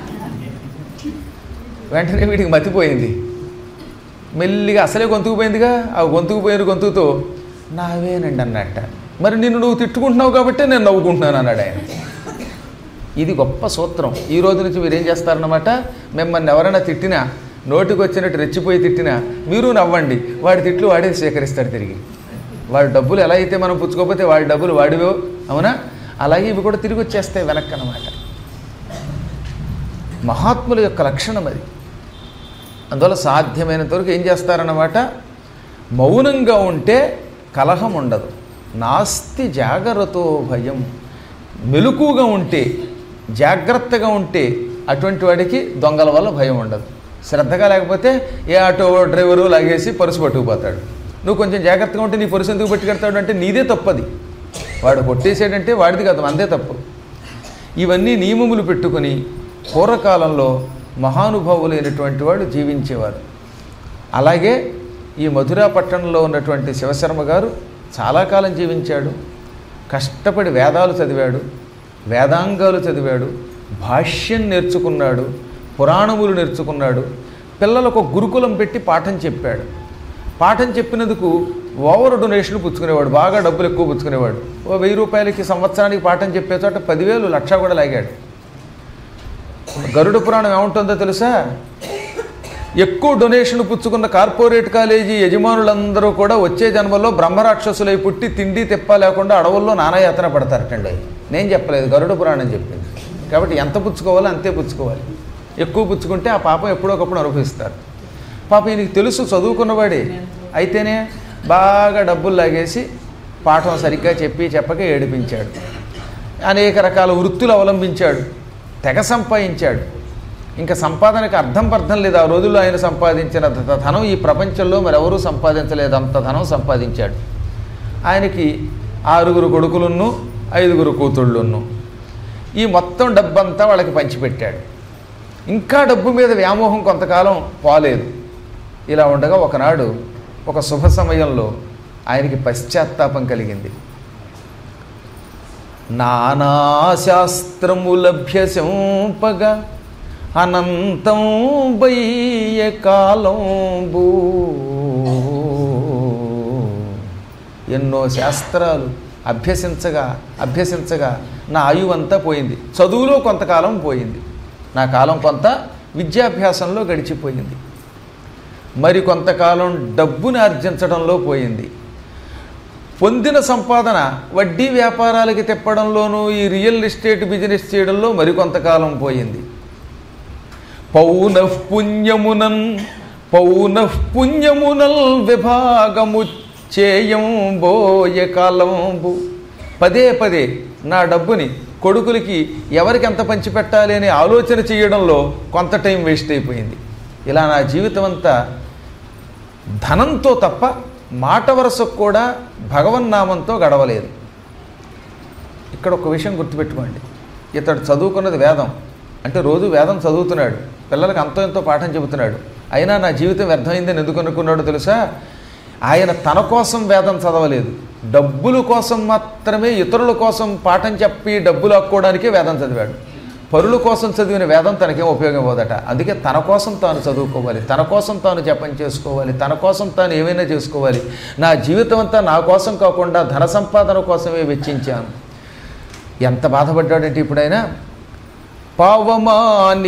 వెంటనే వీడికి మతిపోయింది మెల్లిగా అసలే గొంతుకు పోయిందిగా ఆ గొంతుకు పోయిన గొంతుతో నావేనండి అన్నట్ట మరి నిన్ను నువ్వు తిట్టుకుంటున్నావు కాబట్టి నేను నవ్వుకుంటున్నాను అన్నాడు ఆయన ఇది గొప్ప సూత్రం ఈ రోజు నుంచి మీరు ఏం చేస్తారన్నమాట మిమ్మల్ని ఎవరైనా తిట్టినా నోటికి వచ్చినట్టు రెచ్చిపోయి తిట్టినా మీరు నవ్వండి వాడి తిట్లు వాడే స్వీకరిస్తాడు తిరిగి వాడి డబ్బులు ఎలా అయితే మనం పుచ్చుకోకపోతే వాడి డబ్బులు వాడివో అవునా అలాగే ఇవి కూడా తిరిగి వచ్చేస్తాయి వెనక్కి అన్నమాట మహాత్ముల యొక్క లక్షణం అది అందువల్ల సాధ్యమైనంత వరకు ఏం చేస్తారన్నమాట మౌనంగా ఉంటే కలహం ఉండదు నాస్తి జాగ్రత్తో భయం మెలకుగా ఉంటే జాగ్రత్తగా ఉంటే అటువంటి వాడికి దొంగల వల్ల భయం ఉండదు శ్రద్ధగా లేకపోతే ఏ ఆటో డ్రైవరు లాగేసి పరుసు పట్టుకుపోతాడు నువ్వు కొంచెం జాగ్రత్తగా ఉంటే నీ పరుసు ఎందుకు పట్టుకెడతాడు అంటే నీదే తప్పది వాడు కొట్టేసాడంటే వాడిది కాదు అందే తప్పు ఇవన్నీ నియమములు పెట్టుకొని పూర్వకాలంలో మహానుభావులైనటువంటి వాడు జీవించేవారు అలాగే ఈ మధురా పట్టణంలో ఉన్నటువంటి శివశర్మ గారు చాలా కాలం జీవించాడు కష్టపడి వేదాలు చదివాడు వేదాంగాలు చదివాడు భాష్యం నేర్చుకున్నాడు పురాణములు నేర్చుకున్నాడు పిల్లలకు ఒక గురుకులం పెట్టి పాఠం చెప్పాడు పాఠం చెప్పినందుకు ఓవర్ డొనేషన్ పుచ్చుకునేవాడు బాగా డబ్బులు ఎక్కువ పుచ్చుకునేవాడు ఓ వెయ్యి రూపాయలకి సంవత్సరానికి పాఠం చెప్పే చోట పదివేలు లక్ష కూడా లాగాడు గరుడ పురాణం ఏముంటుందో తెలుసా ఎక్కువ డొనేషన్ పుచ్చుకున్న కార్పొరేట్ కాలేజీ యజమానులందరూ కూడా వచ్చే జన్మలో బ్రహ్మరాక్షసులై పుట్టి తిండి తిప్ప లేకుండా అడవుల్లో నానాయాతన పడతారటండి నేను చెప్పలేదు గరుడ పురాణం చెప్పింది కాబట్టి ఎంత పుచ్చుకోవాలో అంతే పుచ్చుకోవాలి ఎక్కువ పుచ్చుకుంటే ఆ పాపం ఎప్పుడో ఒకప్పుడు అనుభవిస్తారు పాపం ఈయనకి తెలుసు చదువుకున్నవాడే అయితేనే బాగా డబ్బులు లాగేసి పాఠం సరిగ్గా చెప్పి చెప్పక ఏడిపించాడు అనేక రకాల వృత్తులు అవలంబించాడు తెగ సంపాదించాడు ఇంకా సంపాదనకు అర్థం పర్థం లేదు ఆ రోజుల్లో ఆయన సంపాదించిన ధ- ధనం ఈ ప్రపంచంలో మరెవరూ సంపాదించలేదు అంత ధనం సంపాదించాడు ఆయనకి ఆరుగురు కొడుకులున్ను ఐదుగురు కూతుళ్ళున్ను ఈ మొత్తం డబ్బంతా వాళ్ళకి పంచిపెట్టాడు ఇంకా డబ్బు మీద వ్యామోహం కొంతకాలం పోలేదు ఇలా ఉండగా ఒకనాడు ఒక శుభ సమయంలో ఆయనకి పశ్చాత్తాపం కలిగింది నానాశాస్త్రములభ్యసింపగా అనంతం బయ్య కాలంబూ ఎన్నో శాస్త్రాలు అభ్యసించగా అభ్యసించగా నా ఆయువు అంతా పోయింది చదువులో కొంతకాలం పోయింది నా కాలం కొంత విద్యాభ్యాసంలో గడిచిపోయింది మరి కొంతకాలం డబ్బుని ఆర్జించడంలో పోయింది పొందిన సంపాదన వడ్డీ వ్యాపారాలకి తిప్పడంలోనూ ఈ రియల్ ఎస్టేట్ బిజినెస్ చేయడంలో మరికొంతకాలం పోయింది పౌన పుణ్యమునన్ పౌన పుణ్యమునల్ విభాగము చేయం బోయ కాలంబు పదే పదే నా డబ్బుని కొడుకులకి ఎవరికి ఎంత పంచిపెట్టాలి అనే ఆలోచన చేయడంలో కొంత టైం వేస్ట్ అయిపోయింది ఇలా నా జీవితం అంతా ధనంతో తప్ప మాట వరసకు కూడా భగవన్నామంతో గడవలేదు ఇక్కడ ఒక విషయం గుర్తుపెట్టుకోండి ఇతడు చదువుకున్నది వేదం అంటే రోజు వేదం చదువుతున్నాడు పిల్లలకు అంతో ఎంతో పాఠం చెబుతున్నాడు అయినా నా జీవితం వ్యర్థమైందని ఎందుకు అనుకున్నాడో తెలుసా ఆయన తన కోసం వేదం చదవలేదు డబ్బుల కోసం మాత్రమే ఇతరుల కోసం పాఠం చెప్పి డబ్బులు ఆక్కోవడానికే వేదం చదివాడు పరుల కోసం చదివిన వేదం తనకేం ఉపయోగం పోదట అందుకే తన కోసం తాను చదువుకోవాలి తన కోసం తాను జపం చేసుకోవాలి తన కోసం తాను ఏమైనా చేసుకోవాలి నా జీవితం అంతా నా కోసం కాకుండా ధన సంపాదన కోసమే వెచ్చించాను ఎంత బాధపడ్డాడంటే ఇప్పుడైనా పవమాని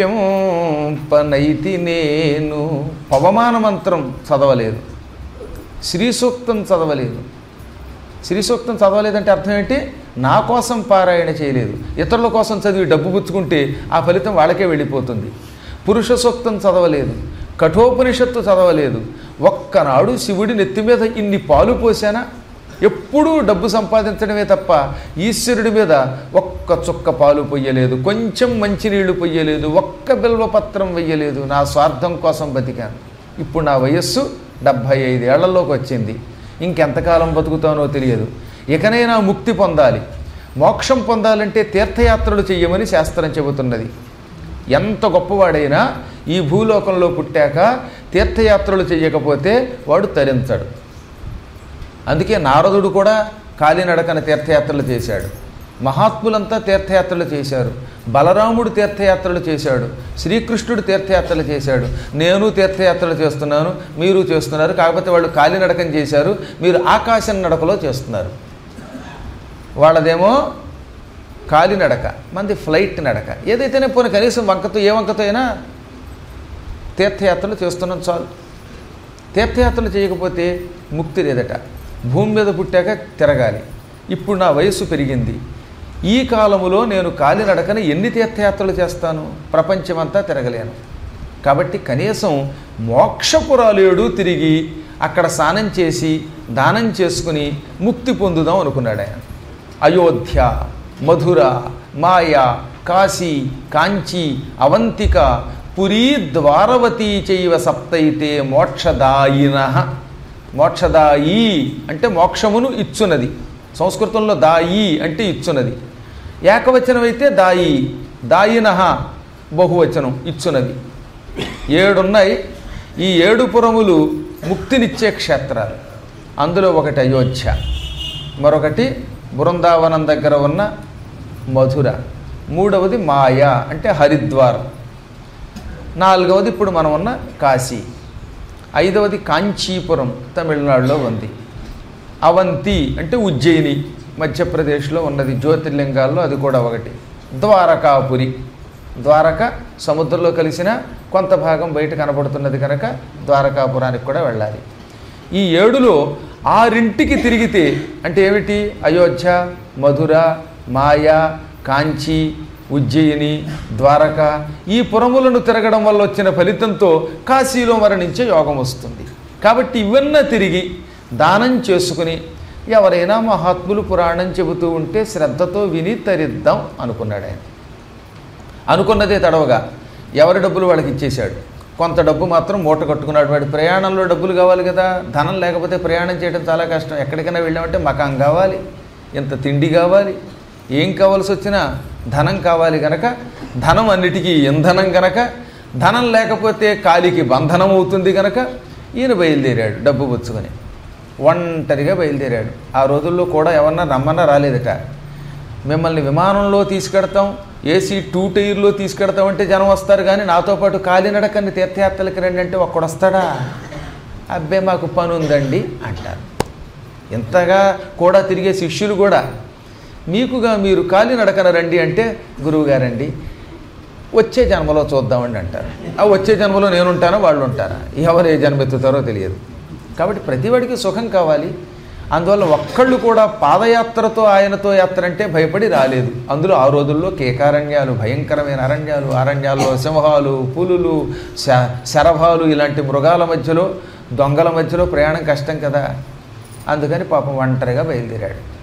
జపింపనైతి నేను పవమాన మంత్రం చదవలేదు శ్రీ సూక్తం చదవలేదు శ్రీ సూక్తం చదవలేదంటే అర్థం ఏంటి నా కోసం పారాయణ చేయలేదు ఇతరుల కోసం చదివి డబ్బు పుచ్చుకుంటే ఆ ఫలితం వాళ్ళకే వెళ్ళిపోతుంది పురుష సూక్తం చదవలేదు కఠోపనిషత్తు చదవలేదు ఒక్కనాడు శివుడి నెత్తి మీద ఇన్ని పాలు పోసానా ఎప్పుడూ డబ్బు సంపాదించడమే తప్ప ఈశ్వరుడి మీద ఒక్క చుక్క పాలు పొయ్యలేదు కొంచెం మంచినీళ్లు పొయ్యలేదు ఒక్క బిల్వపత్రం వెయ్యలేదు నా స్వార్థం కోసం బతికాను ఇప్పుడు నా వయస్సు డెబ్భై ఐదేళ్లలోకి వచ్చింది ఇంకెంతకాలం బతుకుతానో తెలియదు ఇకనైనా ముక్తి పొందాలి మోక్షం పొందాలంటే తీర్థయాత్రలు చెయ్యమని శాస్త్రం చెబుతున్నది ఎంత గొప్పవాడైనా ఈ భూలోకంలో పుట్టాక తీర్థయాత్రలు చెయ్యకపోతే వాడు తరించడు అందుకే నారదుడు కూడా కాలినడకన తీర్థయాత్రలు చేశాడు మహాత్ములంతా తీర్థయాత్రలు చేశారు బలరాముడు తీర్థయాత్రలు చేశాడు శ్రీకృష్ణుడు తీర్థయాత్రలు చేశాడు నేను తీర్థయాత్రలు చేస్తున్నాను మీరు చేస్తున్నారు కాకపోతే వాళ్ళు కాలినడకం చేశారు మీరు ఆకాశం నడకలో చేస్తున్నారు వాళ్ళదేమో కాలినడక మంది ఫ్లైట్ నడక ఏదైతేనే పోనీ కనీసం వంకతో ఏ వంకతో అయినా తీర్థయాత్రలు చేస్తున్నాం చాలు తీర్థయాత్రలు చేయకపోతే ముక్తి లేదట భూమి మీద పుట్టాక తిరగాలి ఇప్పుడు నా వయస్సు పెరిగింది ఈ కాలములో నేను కాలినడకన ఎన్ని తీర్థయాత్రలు చేస్తాను ప్రపంచమంతా తిరగలేను కాబట్టి కనీసం మోక్షపురాలేడు తిరిగి అక్కడ స్నానం చేసి దానం చేసుకుని ముక్తి పొందుదాం అనుకున్నాడు ఆయన అయోధ్య మధుర మాయ కాశీ కాంచి అవంతిక పురీ ద్వారవతీ చైవ సప్తైతే మోక్షదాయిన మోక్షదాయి అంటే మోక్షమును ఇచ్చునది సంస్కృతంలో దాయి అంటే ఇచ్చునది ఏకవచనం అయితే దాయి దాయిన బహువచనం ఇచ్చునది ఏడున్నాయి ఈ ఏడు పురములు ముక్తినిచ్చే క్షేత్రాలు అందులో ఒకటి అయోధ్య మరొకటి బృందావనం దగ్గర ఉన్న మధుర మూడవది మాయ అంటే హరిద్వార్ నాలుగవది ఇప్పుడు మనం ఉన్న కాశీ ఐదవది కాంచీపురం తమిళనాడులో ఉంది అవంతి అంటే ఉజ్జయిని మధ్యప్రదేశ్లో ఉన్నది జ్యోతిర్లింగాల్లో అది కూడా ఒకటి ద్వారకాపురి ద్వారక సముద్రంలో కలిసిన కొంత భాగం బయట కనబడుతున్నది కనుక ద్వారకాపురానికి కూడా వెళ్ళాలి ఈ ఏడులో ఆరింటికి తిరిగితే అంటే ఏమిటి అయోధ్య మధుర మాయ కాంచి ఉజ్జయిని ద్వారక ఈ పురములను తిరగడం వల్ల వచ్చిన ఫలితంతో కాశీలో మరణించే యోగం వస్తుంది కాబట్టి ఇవన్నీ తిరిగి దానం చేసుకుని ఎవరైనా మహాత్ములు పురాణం చెబుతూ ఉంటే శ్రద్ధతో విని తరిద్దాం అనుకున్నాడు ఆయన అనుకున్నదే తడవగా ఎవరి డబ్బులు వాళ్ళకి ఇచ్చేశాడు కొంత డబ్బు మాత్రం మూట కట్టుకున్నాడు వాడి ప్రయాణంలో డబ్బులు కావాలి కదా ధనం లేకపోతే ప్రయాణం చేయడం చాలా కష్టం ఎక్కడికైనా వెళ్ళామంటే మకాం కావాలి ఇంత తిండి కావాలి ఏం కావాల్సి వచ్చినా ధనం కావాలి గనక ధనం అన్నిటికీ ఇంధనం గనక ధనం లేకపోతే కాలికి బంధనం అవుతుంది గనక ఈయన బయలుదేరాడు డబ్బు పుచ్చుకొని ఒంటరిగా బయలుదేరాడు ఆ రోజుల్లో కూడా ఎవరన్నా రమ్మన్నా రాలేదట మిమ్మల్ని విమానంలో తీసుకెడతాం ఏసీ టూ టైర్లో తీసుకెడతాం అంటే జనం వస్తారు కానీ నాతో పాటు కాలినడకని తీర్థయాత్రలకి రండి అంటే ఒక్కడు వస్తాడా అబ్బే మాకు పని ఉందండి అంటారు ఇంతగా కూడా తిరిగే శిష్యులు కూడా మీకుగా మీరు కాలినడకన రండి అంటే గురువుగారండి వచ్చే జన్మలో చూద్దామండి అంటారు ఆ వచ్చే జన్మలో నేనుంటానో వాళ్ళు ఉంటారా ఎవరు ఏ జన్మ ఎత్తుతారో తెలియదు కాబట్టి ప్రతివాడికి సుఖం కావాలి అందువల్ల ఒక్కళ్ళు కూడా పాదయాత్రతో ఆయనతో యాత్ర అంటే భయపడి రాలేదు అందులో ఆ రోజుల్లో కేకారణ్యాలు భయంకరమైన అరణ్యాలు అరణ్యాల్లో సింహాలు పులులు శ శరభాలు ఇలాంటి మృగాల మధ్యలో దొంగల మధ్యలో ప్రయాణం కష్టం కదా అందుకని పాపం ఒంటరిగా బయలుదేరాడు